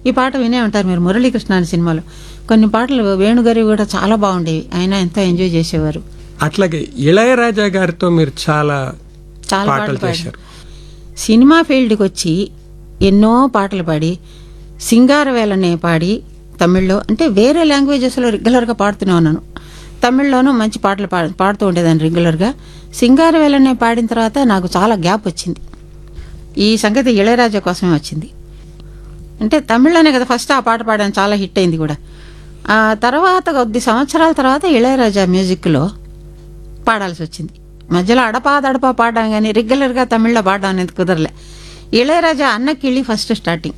ఈ పాట వినే ఉంటారు మీరు మురళీకృష్ణ అనే సినిమాలో కొన్ని పాటలు వేణుగారి కూడా చాలా బాగుండేవి ఆయన ఎంతో ఎంజాయ్ చేసేవారు అట్లాగే ఇళయరాజా గారితో మీరు చాలా చాలా పాటలు పాటలు పాడారు చేశారు సినిమా ఫీల్డ్కి వచ్చి ఎన్నో పాటలు పాడి సింగారవేలనే పాడి తమిళ్లో అంటే వేరే లాంగ్వేజెస్లో రెగ్యులర్గా పాడుతూనే ఉన్నాను తమిళ్లోనూ మంచి పాటలు పా పాడుతూ ఉండేదాన్ని రెగ్యులర్గా సింగారవేలనే పాడిన తర్వాత నాకు చాలా గ్యాప్ వచ్చింది ఈ సంగతి ఇళయరాజా కోసమే వచ్చింది అంటే తమిళ్లోనే కదా ఫస్ట్ ఆ పాట పాడాను చాలా హిట్ అయింది కూడా ఆ తర్వాత కొద్ది సంవత్సరాల తర్వాత ఇళయరాజా మ్యూజిక్లో పాడాల్సి వచ్చింది మధ్యలో అడపా దడపా పాడాం కానీ రెగ్యులర్గా తమిళ్లో పాడడం అనేది కుదరలే ఇళయరాజా అన్నకిళ్ళి ఫస్ట్ స్టార్టింగ్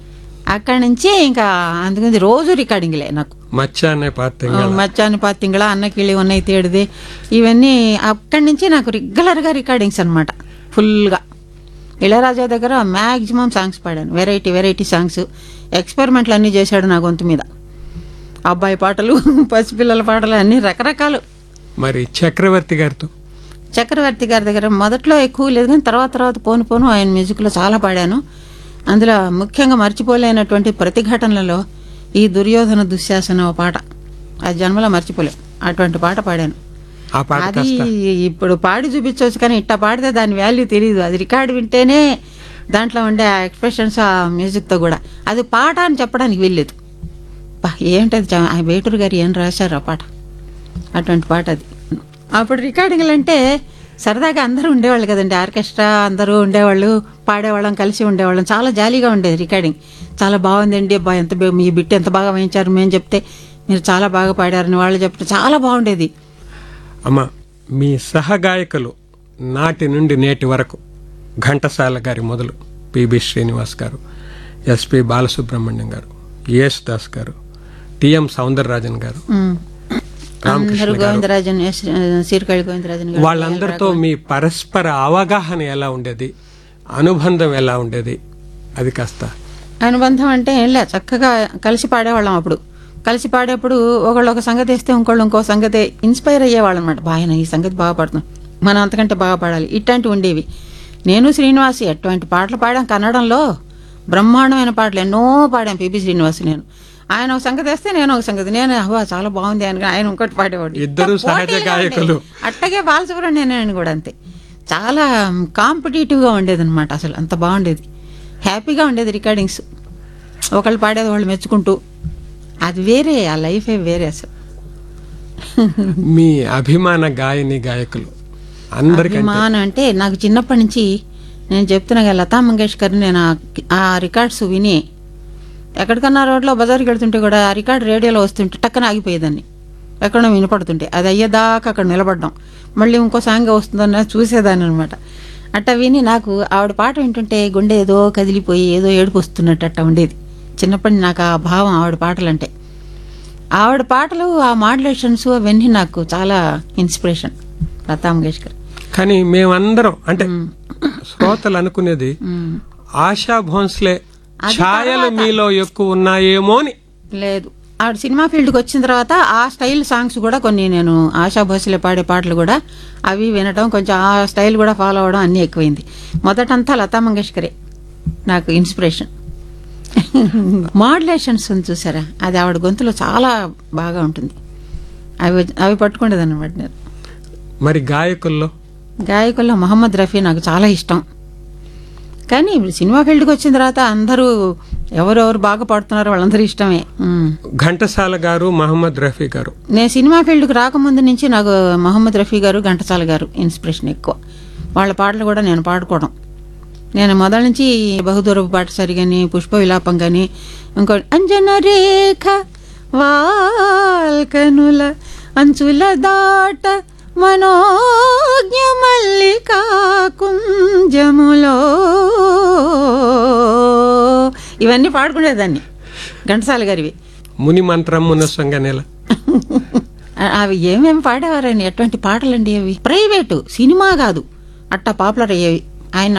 అక్కడి నుంచి ఇంకా అందుకని రోజు రికార్డింగ్లే నాకు మచ్చ అనే పాట తెంగళ. మచ్చాని పాతింగళ అన్నకిళ్ళి ఉన్నాయి తేడిది ఇవన్నీ అక్కడి నుంచి నాకు రెగ్యులర్గా రికార్డింగ్స్ అనమాట ఫుల్గా ఇళయరాజా దగ్గర మ్యాక్సిమం సాంగ్స్ పాడాను వెరైటీ వెరైటీ సాంగ్స్ ఎక్స్పెరిమెంట్లు అన్నీ చేశాడు నా గొంతు మీద అబ్బాయి పాటలు పసిపిల్లల పాటలు అన్నీ రకరకాలు మరి చక్రవర్తి గారితో చక్రవర్తి గారి దగ్గర మొదట్లో ఎక్కువ లేదు కానీ తర్వాత తర్వాత పోను పోను ఆయన మ్యూజిక్లో చాలా పాడాను అందులో ముఖ్యంగా మర్చిపోలేనటువంటి ప్రతిఘటనలలో ఈ దుర్యోధన దుశ్శాసన ఓ పాట ఆ జన్మలో మర్చిపోలేం అటువంటి పాట పాడాను ఆ పాట అది కాస్త ఇప్పుడు పాడి చూపించవచ్చు కానీ ఇట్టా పాడితే దాని వాల్యూ తెలియదు అది రికార్డు వింటేనే దాంట్లో ఉండే ఆ ఎక్స్ప్రెషన్స్ ఆ మ్యూజిక్తో కూడా అది పాట అని చెప్పడానికి వెళ్ళలేదు బా ఏంటది చా- ఆ వేటూరు గారు ఏం రాశారు ఆ పాట అటువంటి పాట అది అప్పుడు రికార్డింగ్లు అంటే సరదాగా అందరూ ఉండేవాళ్ళు కదండి ఆర్కెస్ట్రా అందరూ ఉండేవాళ్ళు పాడేవాళ్ళం కలిసి ఉండేవాళ్ళం చాలా జాలీగా ఉండేది రికార్డింగ్ చాలా బాగుందండి అబ్బా ఎంత బా- మీ బిట్ ఎంత బాగా వేయించారు మేము చెప్తే మీరు చాలా బాగా పాడారని వాళ్ళు చెప్తే చాలా బాగుండేది అమ్మ మీ సహగాయకులు నాటి నుండి నేటి వరకు ఘంటసాల గారి మొదలు పిబి శ్రీనివాస్ గారు ఎస్పి బాలసుబ్రహ్మణ్యం గారు యేస్ దాస్ గారు టిఎం సౌందరరాజన్ గారు ఉమ్. రామకృష్ణ అందరూ గారు. గోవిందరాజన్ ఎస్- సీర్కాళి గోవిందరాజన్ గారు వాళ్ళందరితో మీ పరస్పర అవగాహన ఎలా ఉండేది అనుబంధం ఎలా ఉండేది అది కాస్త అనుబంధం అంటే ఏం లే చక్కగా కలిసి పాడేవాళ్ళం అప్పుడు కలిసి పాడేప్పుడు ఒకళ్ళు ఒక సంగతి వేస్తే ఇంకోళ్ళు ఇంకో సంగతి ఇన్స్పైర్ అయ్యేవాళ్ళం అనమాట బాగా ఈ సంగతి బాగా పాడుతున్నాం మనం అంతకంటే బాగా పాడాలి ఇట్లాంటివి ఉండేవి నేను శ్రీనివాస్ ఎటువంటి పాటలు పాడాం కన్నడంలో బ్రహ్మాండమైన పాటలు ఎన్నో పాడాం పిపి శ్రీనివాస్ నేను ఆయన ఒక సంగతి వేస్తే నేను ఒక సంగతి నేను అవ్వా చాలా బాగుంది అని ఆయన ఇంకోటి పాడేవాడు ఇద్దరూ ఇట్లా సహజ పోటీలుగా గాయకులు. ఉండేవి. అట్టగే బాలసుబ్రహ్మణ్యం కూడా అంతే చాలా కాంపిటేటివ్గా ఉండేది అనమాట అసలు అంత బాగుండేది హ్యాపీగా ఉండేది రికార్డింగ్స్ ఒకళ్ళు పాడేది వాళ్ళు మెచ్చుకుంటూ అది వేరే ఆ లైఫే వేరే అసలు మీ అభిమాన గాయని గాయకులు అందరికంటే అభిమానం అంటే నాకు చిన్నప్పటి నుంచి నేను చెప్తున్నా కదా లతా మంగేష్కర్ నేను ఆ- ఆ రికార్డ్స్ విని ఎక్కడికన్నా రోడ్లో బజార్కి వెళ్తుంటే కూడా ఆ రికార్డ్ రేడియోలో వస్తుంటే టక్కన ఆగిపోయేదాన్ని ఎక్కడో వినపడుతుంటే అది అయ్యేదాకా అక్కడ నిలబడ్డాం మళ్ళీ ఇంకో సాంగ్ వస్తుందన్న చూసేదాన్ని అనమాట అట్ట విని నాకు ఆవిడ పాట వింటుంటే గుండె ఏదో కదిలిపోయి ఏదో ఏడుపు వస్తున్నట్టు అట్ట ఉండేది చిన్నప్పటి నుంచి నాకు ఆ భావం ఆవిడ పాటలంటే ఆవిడ పాటలు ఆ మాడ్యులేషన్స్ అవన్నీ నాకు చాలా ఇన్స్పిరేషన్ లతా మంగేష్కర్ కానీ మేమందరం అంటే శ్రోతలు అనుకునేది ఆశా భోన్స్లే ఛాయలు మీలో ఎక్కువ ఉన్నాయేమో అని లేదు ఆవిడ సినిమా ఫీల్డ్కి వచ్చిన తర్వాత ఆ స్టైల్ సాంగ్స్ కూడా కొన్ని నేను ఆశా భోసలే పాడే పాటలు కూడా అవి వినడం కొంచెం ఆ స్టైల్ కూడా ఫాలో అవడం అన్నీ ఎక్కువైంది మొదటంతా లతా మంగేష్కరే నాకు ఇన్స్పిరేషన్ మాడ్యులేషన్స్ ఉంది చూసారా అది ఆవిడ గొంతులో చాలా బాగా ఉంటుంది అవి అవి పట్టుకుండేది అనమాట నేను మరి గాయకుల్లో గాయకుల్లో మొహమ్మద్ రఫీ నాకు చాలా ఇష్టం కానీ ఇప్పుడు సినిమా ఫీల్డ్కి వచ్చిన తర్వాత అందరూ ఎవరెవరు బాగా పాడుతున్నారో వాళ్ళందరూ ఇష్టమే ఉమ్. ఘంటసాల గారు మహమ్మద్ రఫీ గారు నేను సినిమా ఫీల్డ్కి రాకముందు నుంచి నాకు మహమ్మద్ రఫీ గారు ఘంటసాల గారు ఇన్స్పిరేషన్ ఎక్కువ వాళ్ళ పాటలు కూడా నేను పాడుకోవడం నేను మొదటి నుంచి బహుదూరపు పాట సరిగాని పుష్ప విలాపం కానీ ఇంకో అంజన రేఖ వాల్కనుల అంచుల దాట మనోజ్ఞ మల్లికా కుంజములో ఇవన్నీ పాడుకునేదాన్ని ఘంటసాల గారివి ముని మంత్రం మునసంగ నెల ఆ- అవి ఏమేమి పాడేవారని ఎటువంటి పాటలండి అవి ప్రైవేటు సినిమా కాదు అట్టా పాపులర్ అయ్యేవి ఆయన